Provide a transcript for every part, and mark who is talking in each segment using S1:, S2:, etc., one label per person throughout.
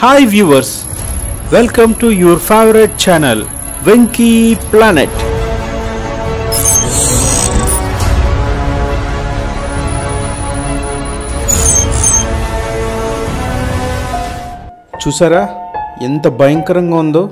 S1: Hi viewers, welcome to your favorite channel, Venky Planet. చూసారా ఎంత భయంకరంగా ఉందో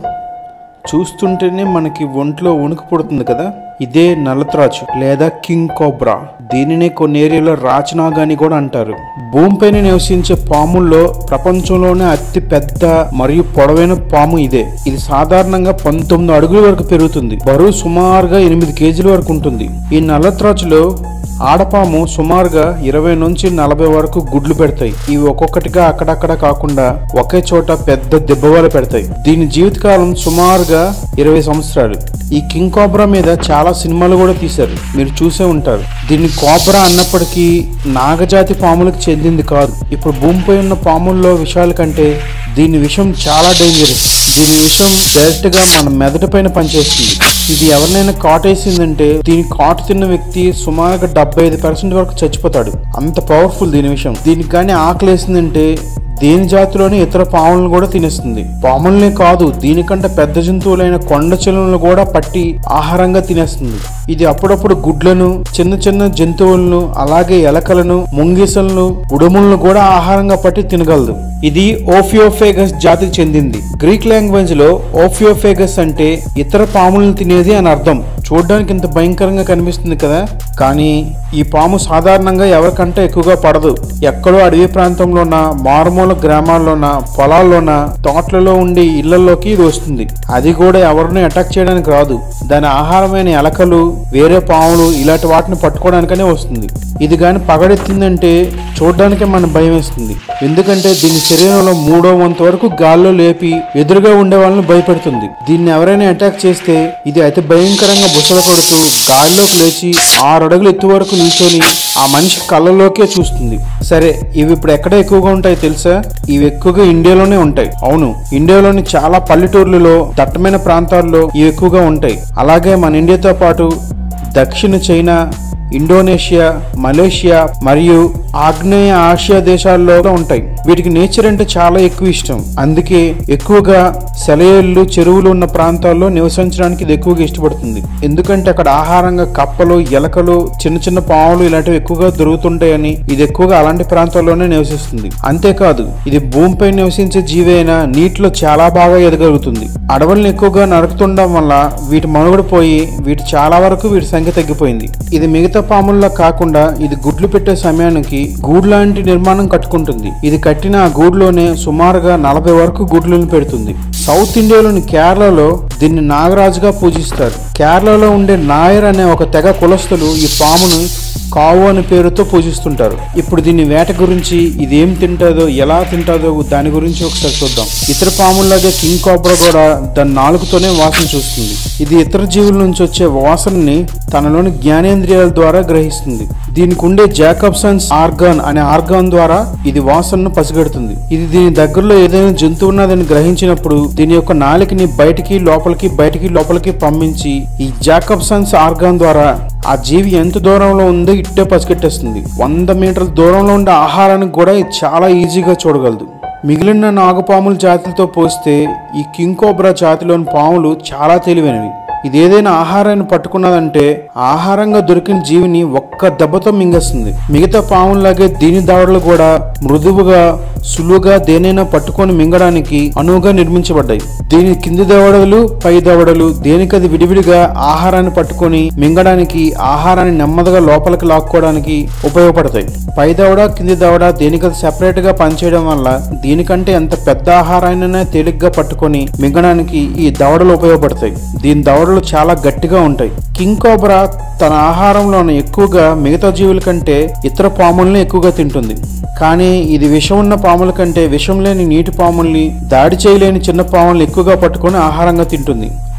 S1: చూస్తుంటేనే మనకి ఒంట్లో వణుకు పుడుతుంది కదా ఇదే నల్లత్రాచు లేదా కింగ్ కోబ్రా దీనినే కొన్ని ఏరియాలో రాచనాగా అని కూడా అంటారు భూమిపైన నివసించే పాముల్లో ప్రపంచంలోనే అతి పెద్ద మరియు పొడవైన పాము ఇదే ఇది సాధారణంగా పంతొమ్మిది అడుగుల వరకు పెరుగుతుంది బరువు సుమారుగా ఎనిమిది కేజీల వరకు ఉంటుంది ఈ నల్లత్రాచులో ఆడపాము సుమారుగా ఇరవై నుంచి నలభై వరకు గుడ్లు పెడతాయి ఇవి ఒక్కొక్కటిగా అక్కడక్కడ కాకుండా ఒకే చోట పెద్ద దెబ్బవాలు పెడతాయి దీని జీవితకాలం సుమారుగా ఇరవై సంవత్సరాలు ఈ కింగ్ కోబ్రా మీద చాలా సినిమాలు కూడా తీశారు మీరు చూసే ఉంటారు దీన్ని కోబ్రా అన్నప్పటికీ నాగజాతి పాములకు చెందింది కాదు ఇప్పుడు భూమిపై ఉన్న పాముల్లో విషయాల కంటే దీని విషం చాలా డేంజరస్ దీని విషం డైరెక్ట్ గా మన మెదడు పైన పనిచేస్తుంది ఇది ఎవరినైనా కాటేసిందంటే దీని కాటు తిన్న వ్యక్తి సుమారుగా డెబ్బై ఐదు పర్సెంట్ వరకు చచ్చిపోతాడు అంత పవర్ఫుల్ దీని విషయం దీనికి కానీ ఆకలేసిందంటే దేని జాతిలోని ఇతర పాములను కూడా తినేస్తుంది పాములనే కాదు దీనికంటే పెద్ద జంతువులైన కొండ చెలులను కూడా పట్టి ఆహారంగా తినేస్తుంది ఇది అప్పుడప్పుడు గుడ్లను చిన్న చిన్న జంతువులను అలాగే ఎలకలను ముంగిసలను ఉడుములను కూడా ఆహారంగా పట్టి తినగలదు ఇది ఓఫియోఫేగస్ జాతికి చెందింది గ్రీక్ లాంగ్వేజ్ లో ఓఫియోఫేగస్ అంటే ఇతర పాములను తినేది అని అర్థం చూడడానికి ఇంత భయంకరంగా కనిపిస్తుంది కదా కానీ ఈ పాము సాధారణంగా ఎవరికంటే ఎక్కువగా పడదు ఎక్కడో అడవి ప్రాంతంలోన మారుమూల గ్రామాల్లోన పొలాల్లోన తోటలలో ఉండి ఇళ్లలోకి ఇది వస్తుంది అది కూడా ఎవరిని అటాక్ చేయడానికి రాదు దాని ఆహారమైన ఎలకలు వేరే పాములు ఇలాంటి వాటిని పట్టుకోవడానికనే వస్తుంది ఇది కానీ పగడెత్తిందంటే చూడడానికే మన భయం వేస్తుంది ఎందుకంటే దీని శరీరంలో మూడో వంతు వరకు గాల్లో లేపి ఎదురుగా ఉండే వాళ్ళని భయపెడుతుంది దీన్ని ఎవరైనా అటాక్ చేస్తే ఇది అతి భయంకరంగా బుసలు కొడుతూ గాల్లోకి లేచి ఆరు అడుగులు ఎత్తు వరకు నిల్చొని ఆ మనిషి కళ్ళలోకే చూస్తుంది సరే ఇవి ఇప్పుడు ఎక్కడ ఎక్కువగా ఉంటాయి తెలుసా ఇవి ఎక్కువగా ఇండియాలోనే ఉంటాయి అవును ఇండియాలోని చాలా పల్లెటూర్లలో దట్టమైన ప్రాంతాల్లో ఇవి ఎక్కువగా ఉంటాయి అలాగే మన ఇండియాతో పాటు దక్షిణ చైనా ఇండోనేషియా మలేషియా మరియు ఆగ్నేయ ఆసియా దేశాల్లో కూడా ఉంటాయి వీటికి నేచర్ అంటే చాలా ఎక్కువ ఇష్టం అందుకే ఎక్కువగా సెలయేళ్ళు చెరువులు ఉన్న ప్రాంతాల్లో నివసించడానికి ఇది ఎక్కువగా ఇష్టపడుతుంది ఎందుకంటే అక్కడ ఆహారంగా కప్పలు ఎలకలు చిన్న చిన్న పాములు ఇలాంటివి ఎక్కువగా దొరుకుతుంటాయని ఇది ఎక్కువగా అలాంటి ప్రాంతాల్లోనే నివసిస్తుంది అంతేకాదు ఇది భూమిపై నివసించే జీవి అయినా నీటిలో చాలా బాగా ఎదగలుగుతుంది అడవులను ఎక్కువగా నరుకుతుండడం వల్ల వీటి మనుగడ పోయి వీటి చాలా వరకు వీటి సంఖ్య తగ్గిపోయింది ఇది మిగతా పాముల్లా కాకుండా ఇది గుడ్లు పెట్టే సమయానికి గూడు లాంటి నిర్మాణం కట్టుకుంటుంది ఇది కట్టిన ఆ గూడులోనే సుమారుగా నలభై వరకు గుడ్లను పెడుతుంది సౌత్ ఇండియాలోని కేరళలో దీన్ని నాగరాజుగా పూజిస్తారు కేరళలో ఉండే నాయర్ అనే ఒక తెగ కులస్తులు ఈ పామును కావు అనే పేరుతో పూజిస్తుంటారు ఇప్పుడు దీని వేట గురించి ఇది ఏం తింటాదో ఎలా తింటాదో దాని గురించి ఒకసారి చూద్దాం ఇతర పాముల్లాగే కింగ్ కోబ్రా కూడా దాని నాలుగుతోనే వాసన చూస్తుంది ఇది ఇతర జీవుల నుంచి వచ్చే వాసనని తనలోని జ్ఞానేంద్రియాల ద్వారా గ్రహిస్తుంది దీనికి ఉండే జాకబ్సన్స్ ఆర్గాన్ అనే ఆర్గాన్ ద్వారా ఇది వాసనను పసిగడుతుంది ఇది దీని దగ్గరలో ఏదైనా జంతువు ఉన్నదని గ్రహించినప్పుడు దీని యొక్క నాలికని బయటికి లోపలికి బయటికి లోపలికి పంపించి ఈ జాకబ్సన్స్ ఆర్గాన్ ద్వారా ఆ జీవి ఎంత దూరంలో ఉందో ఇట్టే పసిగట్టేస్తుంది వంద మీటర్ల దూరంలో ఉండే ఆహారానికి కూడా ఇది చాలా ఈజీగా చూడగలదు మిగిలిన నాగపాముల జాతులతో పోస్తే ఈ కింగ్ కోబ్రా జాతిలోని పాములు చాలా తెలివైనవి ఇది ఏదైనా ఆహారాన్ని పట్టుకున్నదంటే ఆహారంగా దొరికిన జీవిని ఒక్క దెబ్బతో మింగేస్తుంది మిగతా పాముల్లాగే దీని దాడులు కూడా మృదువుగా సులువుగా దేనైనా పట్టుకొని మింగడానికి అనువుగా నిర్మించబడ్డాయి దీని కింది దవడలు పై దవడలు దేనికది విడివిడిగా ఆహారాన్ని పట్టుకొని మింగడానికి ఆహారాన్ని నెమ్మదిగా లోపలికి లాక్కోవడానికి ఉపయోగపడతాయి పై దవడ కింది దవడ దేనికది సెపరేట్ గా పనిచేయడం వల్ల దీనికంటే ఎంత పెద్ద ఆహారాన్ని తేలిగ్గా పట్టుకొని మింగడానికి ఈ దవడలు ఉపయోగపడతాయి దీని దవడలు చాలా గట్టిగా ఉంటాయి కింగ్ కోబ్రా తన ఆహారంలోనే ఎక్కువగా మిగతా జీవుల కంటే ఇతర పాముల్ని ఎక్కువగా తింటుంది కానీ ఇది విషం ఉన్న పాముల కంటే విషం లేని నీటి పాముల్ని దాడి చేయలేని చిన్న పాముల్ని ఎక్కువగా పట్టుకొని ఆహారంగా తింటుంది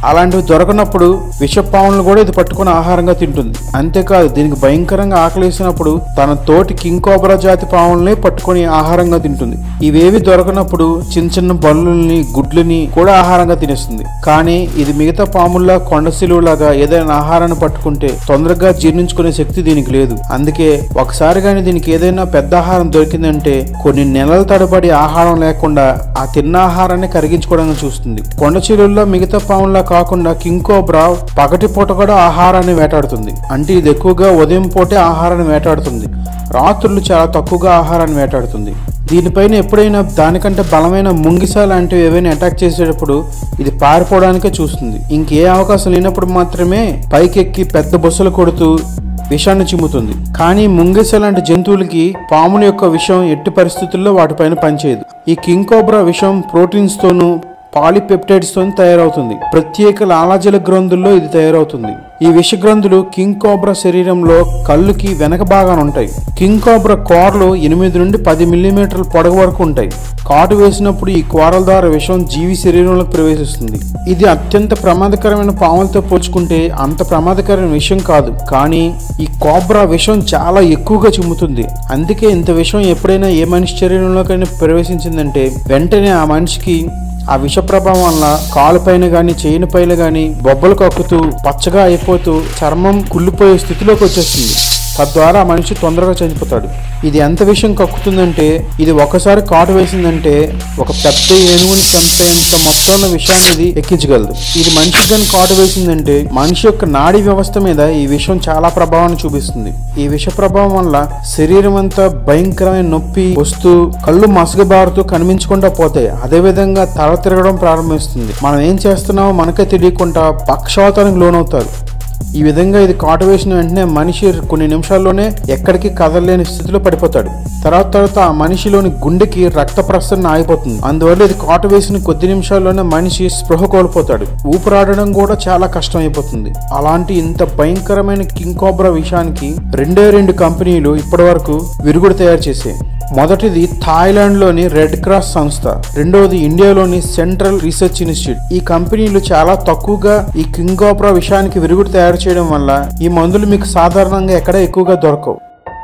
S1: అలాంటివి దొరకనప్పుడు విషపాములను కూడా ఇది పట్టుకుని ఆహారంగా తింటుంది అంతేకాదు దీనికి భయంకరంగా ఆకలేసినప్పుడు తన తోటి కింగ్ కోబ్రా జాతి పాములనే పట్టుకొని ఆహారంగా తింటుంది ఇవేవి దొరకనప్పుడు చిన్న చిన్న బల్లుల్ని గుడ్లని కూడా ఆహారంగా తినేస్తుంది కానీ ఇది మిగతా పాముల్లా కొండశిలువులాగా ఏదైనా ఆహారాన్ని పట్టుకుంటే తొందరగా జీర్ణించుకునే శక్తి దీనికి లేదు అందుకే ఒకసారి కానీ దీనికి ఏదైనా పెద్ద ఆహారం దొరికిందంటే కొన్ని నెలల తడబడి ఆహారం లేకుండా ఆ తిన్న ఆహారాన్ని కరిగించుకోవడానికి చూస్తుంది కొండచిలుల్లో మిగతా పాముల్లా కాకుండా కింగ్ కోబ్రా పగటి పూట కూడా ఆహారాన్ని వేటాడుతుంది అంటే ఇది ఎక్కువగా ఉదయం పూటే ఆహారాన్ని వేటాడుతుంది రాత్రులు చాలా తక్కువగా ఆహారాన్ని వేటాడుతుంది దీనిపైన ఎప్పుడైనా దానికంటే బలమైన ముంగిస లాంటివి ఏవైనా అటాక్ చేసేటప్పుడు ఇది పారిపోవడానికే చూస్తుంది ఇంకే అవకాశం లేనప్పుడు మాత్రమే పైకెక్కి పెద్ద బుసలు కొడుతూ విషాన్ని చిమ్ముతుంది కానీ ముంగిస లాంటి జంతువులకి పాముల యొక్క విషం ఎట్టి పరిస్థితుల్లో వాటిపైన పనిచేయదు ఈ కింగ్ కోబ్రా విషం ప్రోటీన్స్ తోనూ పాలిపెప్టైడ్స్ తో తయారవుతుంది ప్రత్యేక లాలాజల గ్రంథుల్లో ఇది తయారవుతుంది ఈ విష గ్రంథులు కింగ్ కోబ్రా శరీరంలో కళ్ళుకి వెనక భాగాన ఉంటాయి కింగ్ కోబ్రా కోరలు ఎనిమిది నుండి పది మిల్లీమీటర్ల పొడవు వరకు ఉంటాయి కాటు వేసినప్పుడు ఈ కోరల ద్వారా విషం జీవి శరీరంలోకి ప్రవేశిస్తుంది ఇది అత్యంత ప్రమాదకరమైన పాములతో పోల్చుకుంటే అంత ప్రమాదకరమైన విషయం కాదు కానీ ఈ కోబ్రా విషం చాలా ఎక్కువగా చిమ్ముతుంది అందుకే ఇంత విషం ఎప్పుడైనా ఏ మనిషి శరీరంలోకైనా ప్రవేశించిందంటే వెంటనే ఆ మనిషికి ఆ విష ప్రభావం వల్ల కాలుపైన గాని చేయిన పైన గాని బొబ్బలు కక్కుతూ పచ్చగా అయిపోతూ చర్మం కుళ్ళిపోయే స్థితిలోకి వచ్చేస్తుంది తద్వారా ఆ మనిషి తొందరగా చనిపోతాడు ఇది ఎంత విషయం కక్కుతుందంటే ఇది ఒకసారి కాటు వేసిందంటే ఒక పెద్ద ఏనుగుని చంపేంత మొత్తంలో విషయాన్ని ఇది ఎక్కించగలదు ఇది మనిషికి కానీ కాటు వేసిందంటే మనిషి యొక్క నాడీ వ్యవస్థ మీద ఈ విషయం చాలా ప్రభావాన్ని చూపిస్తుంది ఈ విష ప్రభావం వల్ల శరీరం అంతా భయంకరమైన నొప్పి వస్తూ కళ్ళు మసగబారుతూ కనిపించకుండా పోతాయి అదే విధంగా తల తిరగడం ప్రారంభిస్తుంది మనం ఏం చేస్తున్నామో మనకే తెలియకుండా పక్షవాతానికి లోనవుతారు ఈ విధంగా ఇది కాటు వేసిన వెంటనే మనిషి కొన్ని నిమిషాల్లోనే ఎక్కడికి కదలలేని స్థితిలో పడిపోతాడు తర్వాత తర్వాత ఆ మనిషిలోని గుండెకి రక్త ప్రసరణ ఆగిపోతుంది అందువల్ల ఇది కాటు వేసిన కొద్ది నిమిషాల్లోనే మనిషి స్పృహ కోల్పోతాడు ఊపిరాడడం కూడా చాలా కష్టం అయిపోతుంది అలాంటి ఇంత భయంకరమైన కింగ్ కోబ్రా విషయానికి రెండే రెండు కంపెనీలు ఇప్పటి వరకు విరుగుడు తయారు చేసాయి మొదటిది థాయిలాండ్ లోని రెడ్ క్రాస్ సంస్థ రెండవది ఇండియాలోని సెంట్రల్ రీసెర్చ్ ఇన్స్టిట్యూట్ ఈ కంపెనీలు చాలా తక్కువగా ఈ కింగ్ కోబ్రా విషయానికి విరుగుడు తయారు చేయడం వల్ల ఈ మందులు మీకు సాధారణంగా ఎక్కడ ఎక్కువగా దొరకవు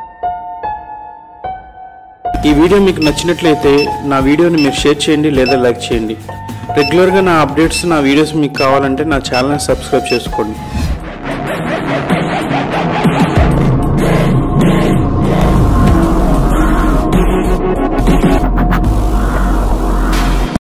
S1: ఈ వీడియో మీకు నచ్చినట్లయితే నా వీడియోని మీరు షేర్ చేయండి లేదా లైక్ చేయండి రెగ్యులర్గా నా అప్డేట్స్ నా వీడియోస్ మీకు కావాలంటే నా ఛానల్ని సబ్స్క్రైబ్ చేసుకోండి